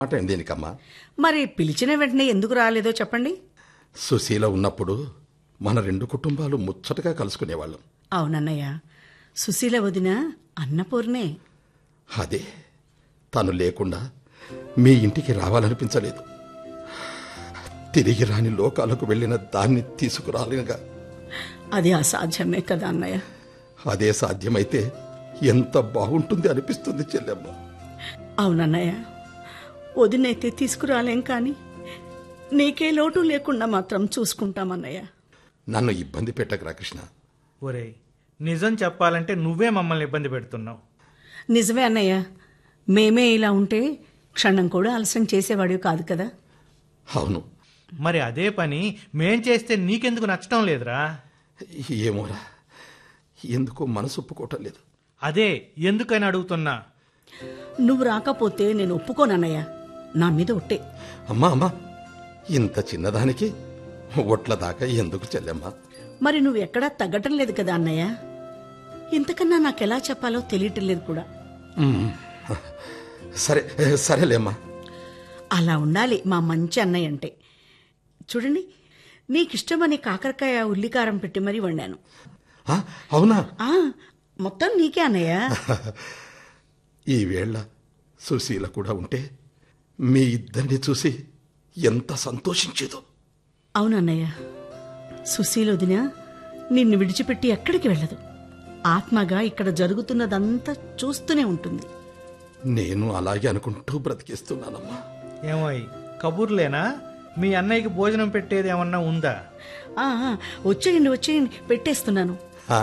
మాట దేనికమ్మా మరి పిలిచిన వెంటనే ఎందుకు రాలేదో చెప్పండి సుశీల ఉన్నప్పుడు మన రెండు కుటుంబాలు ముచ్చటగా కలుసుకునేవాళ్ళం అవునన్నయ్య సుశీల వదిన అన్నపూర్ణే అదే తను లేకుండా మీ ఇంటికి రావాలనిపించలేదు తిరిగి రాని లోకాలకు వెళ్ళిన దాన్ని తీసుకురాలినగా అది అసాధ్యమే కదా అన్నయ్య అదే సాధ్యమైతే ఎంత బాగుంటుంది అనిపిస్తుంది చెల్లెమ్మ అవునన్నయ్య వదినైతే తీసుకురాలేం కానీ నీకే లోటు లేకుండా మాత్రం చూసుకుంటామన్నయ్య నన్ను ఇబ్బంది పెట్టకరా కృష్ణ ఒరేయ్ నిజం చెప్పాలంటే నువ్వే మమ్మల్ని ఇబ్బంది పెడుతున్నావు నిజమే అన్నయ్య మేమే ఇలా ఉంటే క్షణం కూడా ఆలస్యం చేసేవాడివి కాదు కదా అవును మరి అదే పని మేం చేస్తే నీకెందుకు నచ్చటం లేదురా ఏమోరా ఎందుకో మనసు ఒప్పుకోవటం లేదు అదే ఎందుకని అడుగుతున్నా నువ్వు రాకపోతే నేను ఒప్పుకోనన్నయ్య నా మీద ఒట్టే అమ్మా అమ్మా ఇంత చిన్నదానికి ఒట్ల దాకా ఎందుకు చెల్లెమ్మా మరి నువ్వు ఎక్కడా తగ్గటం లేదు కదా అన్నయ్య ఇంతకన్నా నాకెలా చెప్పాలో తెలియటం లేదు కూడా మ్మ్. సరే సరేలేమ్మా అలా ఉండాలి మా మంచి అన్నయ్య అంటే చూడండి నీకిష్టమని కాకరకాయ ఉల్లికారం పెట్టి మరీ వండాను ఆ, అవునా ఆ, మొత్తం నీకే అన్నయ్య ఈ వేళ సుశీల కూడా ఉంటే మీ ఇద్దరిని చూసి ఎంత సంతోషించేదో అవునన్నయ్య సుశీలొదిన నిన్ను విడిచిపెట్టి ఎక్కడికి వెళ్ళదు ఆత్మగా ఇక్కడ జరుగుతున్నదంతా చూస్తూనే ఉంటుంది నేను అలాగే అనుకుంటూ బ్రతికిస్తున్నానమ్మా ఏమోయ్ కబుర్లేనా మీ అన్నయ్యకి భోజనం పెట్టేది ఏమన్నా ఉందా ఆ, ఆ, వచ్చేయండి వచ్చేయండి పెట్టేస్తున్నాను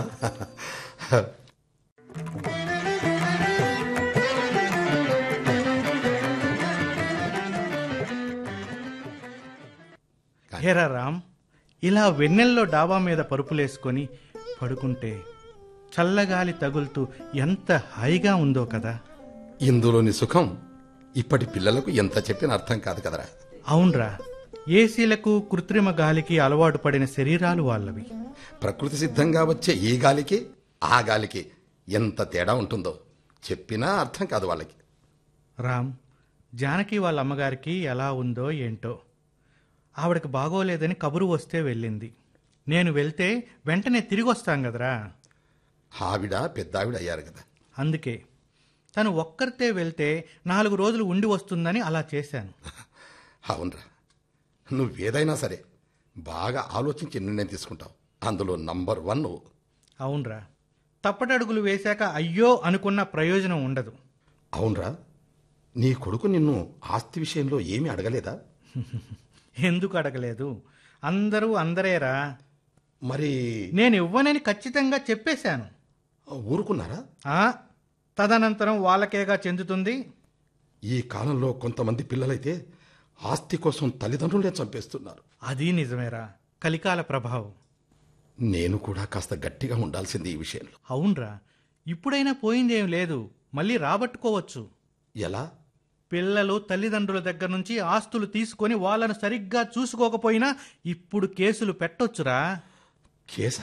హేరా రామ్ ఇలా వెన్నెల్లో డాబా మీద పరుపులేసుకొని పడుకుంటే చల్లగాలి తగులుతూ ఎంత హాయిగా ఉందో కదా ఇందులోని సుఖం ఇప్పటి పిల్లలకు ఎంత చెప్పిన అర్థం కాదు కదరా అవునరా ఏసీలకు కృత్రిమ గాలికి అలవాటు పడిన శరీరాలు వాళ్ళవి ప్రకృతి సిద్ధంగా వచ్చే ఈ గాలికి ఆ గాలికి ఎంత తేడా ఉంటుందో చెప్పినా అర్థం కాదు వాళ్ళకి రామ్ జానకి వాళ్ళ అమ్మగారికి ఎలా ఉందో ఏంటో ఆవిడకి బాగోలేదని కబురు వస్తే వెళ్ళింది నేను వెళ్తే వెంటనే తిరిగి వస్తాం కదరా ఆవిడ పెద్దావిడ అయ్యారు కదా అందుకే తను ఒక్కరితే వెళ్తే నాలుగు రోజులు ఉండి వస్తుందని అలా చేశాను అవునరా నువ్వేదైనా సరే బాగా ఆలోచించి నిర్ణయం తీసుకుంటావు అందులో నంబర్ వన్ నువ్వు అవునరా తప్పటడుగులు వేశాక అయ్యో అనుకున్న ప్రయోజనం ఉండదు అవునరా నీ కొడుకు నిన్ను ఆస్తి విషయంలో ఏమీ అడగలేదా ఎందుకు అడగలేదు అందరూ అందరేరా మరి నేను ఇవ్వనని ఖచ్చితంగా చెప్పేశాను ఊరుకున్నారా ఆ, తదనంతరం వాళ్ళకేగా చెందుతుంది ఈ కాలంలో కొంతమంది పిల్లలైతే ఆస్తి కోసం తల్లిదండ్రులే చంపేస్తున్నారు అది నిజమేరా కలికాల ప్రభావం నేను కూడా కాస్త గట్టిగా ఉండాల్సింది ఈ విషయంలో అవునరా ఇప్పుడైనా పోయిందేం లేదు మళ్ళీ రాబట్టుకోవచ్చు ఎలా పిల్లలు తల్లిదండ్రుల దగ్గర నుంచి ఆస్తులు తీసుకొని వాళ్ళను సరిగ్గా చూసుకోకపోయినా ఇప్పుడు కేసులు పెట్టొచ్చురా కేసా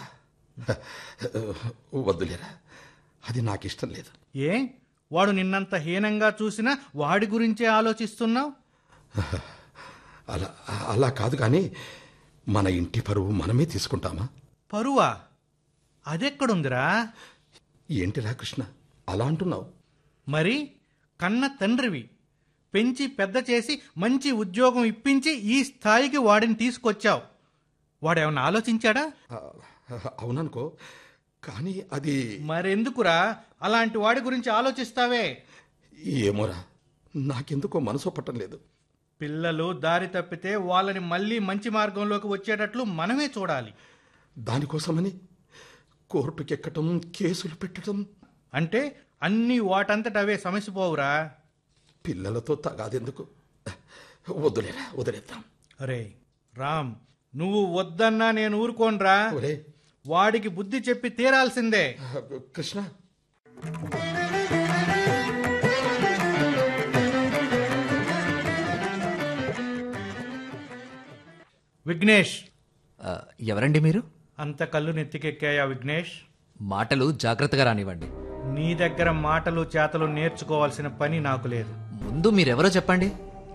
వద్దులేరా అది నాకు ఇష్టం లేదు ఏ వాడు నిన్నంత హీనంగా చూసినా వాడి గురించే ఆలోచిస్తున్నావు అలా అలా కాదు కానీ మన ఇంటి పరువు మనమే తీసుకుంటామా పరువా అదెక్కడుందిరా ఏంటిరా కృష్ణ అలా అంటున్నావు మరి కన్న తండ్రివి పెంచి పెద్ద చేసి మంచి ఉద్యోగం ఇప్పించి ఈ స్థాయికి వాడిని తీసుకొచ్చావు వాడేమన్నా ఆలోచించాడా ఆ, అవుననుకో కానీ అది మరెందుకురా అలాంటి వాడి గురించి ఆలోచిస్తావే ఏమోరా నాకెందుకో మనసు పట్టం లేదు పిల్లలు దారి తప్పితే వాళ్ళని మళ్ళీ మంచి మార్గంలోకి వచ్చేటట్లు మనమే చూడాలి దానికోసమని కోర్టుకెక్కటం కేసులు పెట్టడం అంటే అన్నీ వాటంతట అవే సమసిపోవురా పిల్లలతో తగాదెందుకు వద్దులేరా వదిలేద్దాం అరే రామ్ నువ్వు వద్దన్నా నేను ఊరుకోనరా ఒరే వాడికి బుద్ధి చెప్పి తీరాల్సిందే కృష్ణ విఘ్నేష్ ఆ, ఎవరండి మీరు అంత కళ్ళు నెత్తికెక్కాయా విఘ్నేష్ మాటలు జాగ్రత్తగా రానివ్వండి నీ దగ్గర మాటలు చేతలు నేర్చుకోవాల్సిన పని నాకు లేదు ముందు మీరెవరో చెప్పండి